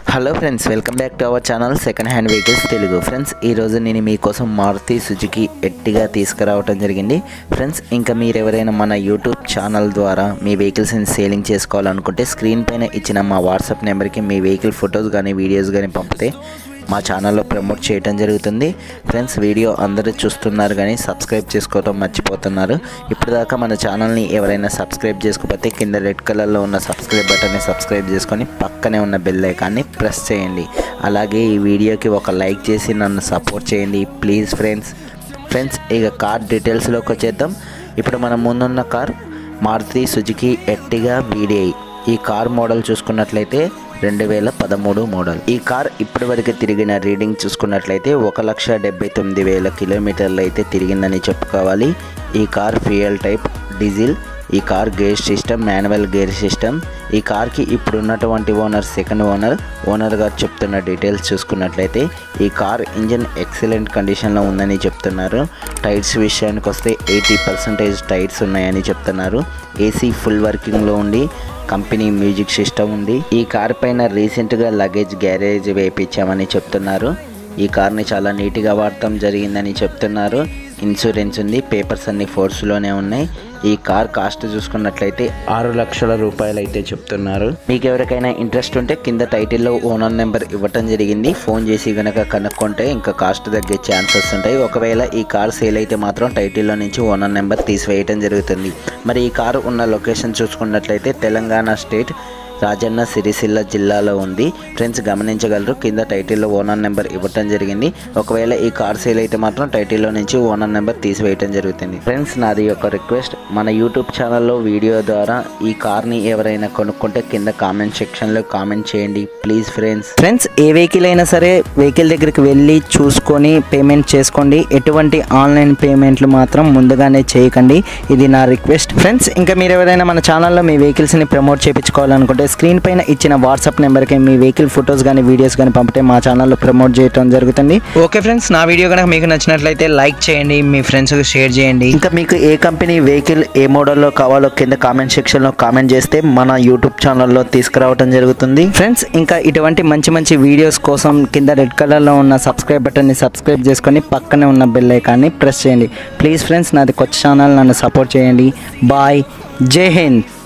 hello friends welcome back to our channel second hand vehicles Telugu friends ఈరోజు నేను మీకోసం Maruti Suzuki ఎట్టిగా తీసుకురావడం జరిగింది ఫ్రెండ్స్ ఇంకా మీరు ఎవరైనా మన యూట్యూబ్ ఛానల్ ద్వారా మీ వెహికల్స్ని సేలింగ్ చేసుకోవాలనుకుంటే స్క్రీన్ పైన ఇచ్చిన మా వాట్సాప్ నెంబర్కి మీ వెహికల్ ఫొటోస్ కానీ వీడియోస్ కానీ పంపితే మా ఛానల్లో ప్రమోట్ చేయడం జరుగుతుంది ఫ్రెండ్స్ వీడియో అందరూ చూస్తున్నారు కానీ సబ్స్క్రైబ్ చేసుకోవడం మర్చిపోతున్నారు ఇప్పటిదాకా మన ఛానల్ని ఎవరైనా సబ్స్క్రైబ్ చేసుకోకపోతే కింద రెడ్ కలర్లో ఉన్న సబ్స్క్రైబ్ బటన్ని సబ్స్క్రైబ్ చేసుకొని పక్కనే ఉన్న బెల్ ఐకాన్ని ప్రెస్ చేయండి అలాగే ఈ వీడియోకి ఒక లైక్ చేసి నన్ను సపోర్ట్ చేయండి ప్లీజ్ ఫ్రెండ్స్ ఫ్రెండ్స్ ఇక కార్ డీటెయిల్స్లోకి వచ్చేద్దాం ఇప్పుడు మన ముందున్న car Maruti Suzuki Ertiga VDI ఈ కార్ మోడల్ చూసుకున్నట్లయితే రెండు వేల పదమూడు మోడల్ ఈ కార్ ఇప్పటివరకు తిరిగిన రీడింగ్ చూసుకున్నట్లయితే ఒక లక్ష డెబ్బై తొమ్మిది వేల కిలోమీటర్లు అయితే తిరిగిందని చెప్పుకోవాలి ఈ కార్ ఫ్యూయల్ టైప్ డీజిల్ ఈ car gear system manual gear system ఈ కార్కి ఇప్పుడు ఉన్నటువంటి ఓనర్ సెకండ్ ఓనర్ ఓనర్ గారు చెప్తున్న డీటెయిల్స్ చూసుకున్నట్లయితే ఈ కార్ ఇంజిన్ ఎక్సలెంట్ కండిషన్లో ఉందని చెప్తున్నారు టైర్స్ విషయానికి వస్తే ఎయిటీ పర్సెంటేజ్ టైర్స్ ఉన్నాయని చెప్తున్నారు ఏసీ ఫుల్ వర్కింగ్లో ఉండి కంపెనీ మ్యూజిక్ సిస్టమ్ ఉంది ఈ కార్ పైన రీసెంట్గా లగేజ్ గ్యారేజ్ వేయించామని చెప్తున్నారు ఈ కార్ని చాలా నీట్గా వాడటం జరిగిందని చెప్తున్నారు ఇన్సూరెన్స్ ఉంది పేపర్స్ అన్ని ఫోర్స్లోనే ఉన్నాయి ఈ కార్ కాస్ట్ చూసుకున్నట్లయితే ఆరు లక్షల రూపాయలు అయితే చెప్తున్నారు మీకు ఎవరికైనా ఇంట్రెస్ట్ ఉంటే కింద టైటిల్లో ఓనర్ నెంబర్ ఇవ్వటం జరిగింది ఫోన్ చేసి గనక కనుక్కుంటే ఇంకా కాస్ట్ తగ్గే ఛాన్సెస్ ఉంటాయి ఒకవేళ ఈ కార్ సేల్ అయితే మాత్రం టైటిల్లో నుంచి ఓనర్ నెంబర్ తీసివేయటం జరుగుతుంది మరి ఈ కారు ఉన్న లొకేషన్ చూసుకున్నట్లయితే తెలంగాణ స్టేట్ రాజన్న సిరిసిల్ల జిల్లాలో ఉంది ఫ్రెండ్స్ గమనించగలరు కింద టైటిల్లో ఓనర్ నెంబర్ ఇవ్వటం జరిగింది ఒకవేళ ఈ కార్ సేల్ అయితే మాత్రం టైటిల్లో నుంచి ఓనర్ నెంబర్ తీసివేయటం జరుగుతుంది ఫ్రెండ్స్ నాది ఒక రిక్వెస్ట్ మన యూట్యూబ్ ఛానల్లో వీడియో ద్వారా ఈ కార్ని ఎవరైనా కొనుక్కుంటే కింద కామెంట్ సెక్షన్లో కామెంట్ చేయండి ప్లీజ్ ఫ్రెండ్స్ ఫ్రెండ్స్ ఏ వెహికల్ అయినా సరే వెహికల్ దగ్గరికి వెళ్ళి చూసుకొని పేమెంట్ చేసుకోండి ఎటువంటి ఆన్లైన్ పేమెంట్లు మాత్రం ముందుగానే చేయకండి ఇది నా రిక్వెస్ట్ ఫ్రెండ్స్ ఇంకా మీరు ఎవరైనా మన ఛానల్లో మీ వెహికల్స్ని ప్రమోట్ చేయించుకోవాలనుకుంటే స్క్రీన్ పైన ఇచ్చిన వాట్సాప్ నెంబర్కి మీ వెహికల్ ఫొటోస్ కానీ వీడియోస్ కానీ పంపితే మా ఛానల్లో ప్రమోట్ చేయడం జరుగుతుంది ఓకే ఫ్రెండ్స్ నా వీడియో కనుక మీకు నచ్చినట్లయితే లైక్ చేయండి మీ ఫ్రెండ్స్కి షేర్ చేయండి ఇంకా మీకు ఏ కంపెనీ వెహికల్ ఏ మోడల్లో కావాలో కింద కామెంట్ సెక్షన్లో కామెంట్ చేస్తే మన యూట్యూబ్ ఛానల్లో తీసుకురావడం జరుగుతుంది ఫ్రెండ్స్ ఇంకా ఇటువంటి మంచి మంచి వీడియోస్ కోసం కింద రెడ్ కలర్లో ఉన్న సబ్స్క్రైబ్ బటన్ని సబ్స్క్రైబ్ చేసుకొని పక్కనే ఉన్న బెల్ ఐకాన్ని ప్రెస్ చేయండి ప్లీజ్ ఫ్రెండ్స్ నాది కొత్త ఛానల్ నన్ను సపోర్ట్ చేయండి బాయ్ జై హింద్